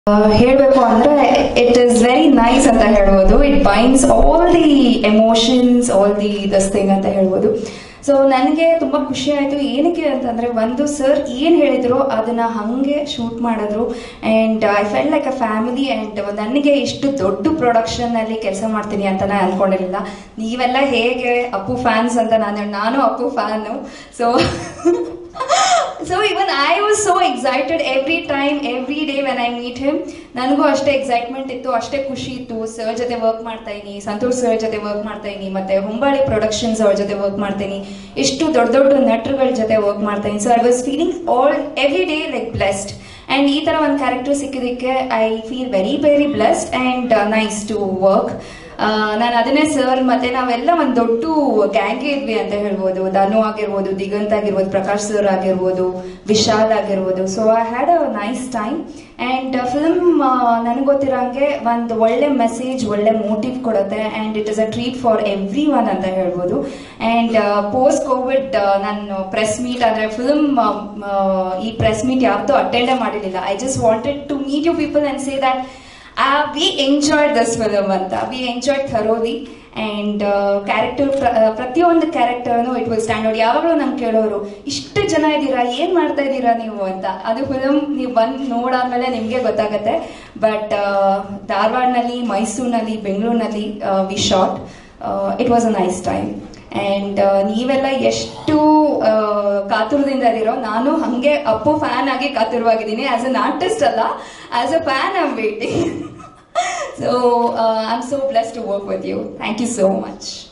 ಹೇಳಬೇಕು ಅಂದ್ರೆ it is very nice ಅಂತ ಹೇಳ್ಬೋದು it binds all the emotions all the thus thing ಅಂತ ಹೇಳ್ಬೋದು ಸೊ ನನಗೆ ತುಂಬಾ ಖುಷಿ ಆಯ್ತು ಏನಕ್ಕೆ ಅಂತಂದ್ರೆ ಒಂದು ಸರ್ ಏನ್ ಹೇಳಿದ್ರು ಅದನ್ನ ಹಂಗೆ ಶೂಟ್ ಮಾಡಿದ್ರು and I fell like a family and ನನಗೆ ಇಷ್ಟು ದೊಡ್ಡ ಪ್ರೊಡಕ್ಷನ್ ಅಲ್ಲಿ ಕೆಲಸ ಮಾಡ್ತೀನಿ ಅಂತ ನಾನು ಅನ್ಕೊಂಡಿರಲಿಲ್ಲ ನೀವೆಲ್ಲ ಹೇಗೆ ಅಪ್ಪು ಫ್ಯಾನ್ಸ್ ಅಂತ ನಾನು ನಾನು Appu fan so so even I was so excited every time every day when I meet him ನನಗೂ ಅಷ್ಟೇ ಎಕ್ಸೈಟ್ಮೆಂಟ್ ಇತ್ತು ಅಷ್ಟೇ ಖುಷಿ ಇತ್ತು ಸರ್ ಜೊತೆ ವರ್ಕ್ ಮಾಡ್ತಾ ಇದೀನಿ ಸಂತೋಷ್ ಸರ್ ಜೊತೆ ವರ್ಕ್ ಮಾಡ್ತಾ ಇದೀನಿ ಮತ್ತೆ ಹೊಂಬಾಳೆ ಪ್ರೊಡಕ್ಷನ್ಸ್ ಅವ್ರ ಜೊತೆ ವರ್ಕ್ ಮಾಡ್ತೀನಿ ಎಷ್ಟು ದೊಡ್ಡ ದೊಡ್ಡ ನಟರುಗಳ ಜೊತೆ ವರ್ಕ್ ಮಾಡ್ತಾ ಇದೀನಿ so I was feeling all every day like blessed and ಈ ತರ ಒಂದು ಕ್ಯಾರೆಕ್ಟರ್ ಸಿಕ್ಕಿದ್ದಕ್ಕೆ I feel very very blessed and nice to work ನಾನು ಅದನ್ನೇ ಸರ್ ಮತ್ತೆ ನಾವೆಲ್ಲ ಒಂದು ದೊಡ್ಡ ಗ್ಯಾಂಗೆ ಇದ್ವಿ ಅಂತ ಹೇಳ್ಬೋದು ಧನು ಆಗಿರ್ಬೋದು ದಿಗಂತ್ ಆಗಿರ್ಬೋದು ಪ್ರಕಾಶ್ ಸರ್ ಆಗಿರ್ಬೋದು ವಿಶಾಲ್ ಆಗಿರ್ಬೋದು so I had a nice time and film ನನಗೆ ಗೊತ್ತಿರೋಂಗೆ ಒಂದು ಒಳ್ಳೆ ಮೆಸೇಜ್ ಒಳ್ಳೆ ಮೋಟಿವ್ ಕೊಡುತ್ತೆ and it is a treat for every one ಅಂತ ಹೇಳ್ಬೋದು ಅಂಡ್ ಪೋಸ್ಟ್ ಕೋವಿಡ್ ನಾನು ಪ್ರೆಸ್ ಮೀಟ್ ಅಂದ್ರೆ ಫಿಲ್ಮ್ ಈ ಪ್ರೆಸ್ ಮೀಟ್ ಯಾವತ್ತೂ ಅಟೆಂಡೇ ಮಾಡಿರಲಿಲ್ಲ I just wanted to meet you people and say that we enjoyed this film ಅಂತ we enjoyed thoroughly and character ಪ್ರತಿಯೊಂದು ಕ್ಯಾರೆಕ್ಟರ್ನು ಇಟ್ ವಿಲ್ ಸ್ಟ್ಯಾಂಡ್ ಔಟ್ ಯಾವಾಗಲೂ ನಮ್ಗೆ ಕೇಳೋರು ಇಷ್ಟು ಜನ ಇದ್ದೀರಾ ಏನ್ ಮಾಡ್ತಾ ಇದ್ದೀರಾ ನೀವು ಅಂತ ಅದು ಫಿಲಮ್ ನೀವು ಬಂದು ನೋಡಾದ್ಮೇಲೆ ನಿಮ್ಗೆ ಗೊತ್ತಾಗತ್ತೆ ಬಟ್ ಧಾರವಾಡನಲ್ಲಿ ಮೈಸೂರಿನಲ್ಲಿ ಬೆಂಗಳೂರಿನಲ್ಲಿ we shot it was a nice time and ನೀವೆಲ್ಲ ಎಷ್ಟು ಕಾತುರದಿಂದ ಇದ್ದೀರೋ ನಾನು ಹಂಗೆ ಅಪ್ಪು ಫ್ಯಾನ್ ಆಗಿ ಕಾತುರವಾಗಿದ್ದೀನಿ ಆಸ್ ಅನ್ ಆರ್ಟಿಸ್ಟ್ ಅಲ್ಲ as a fan I am waiting so I am so bless to work with you thank you so much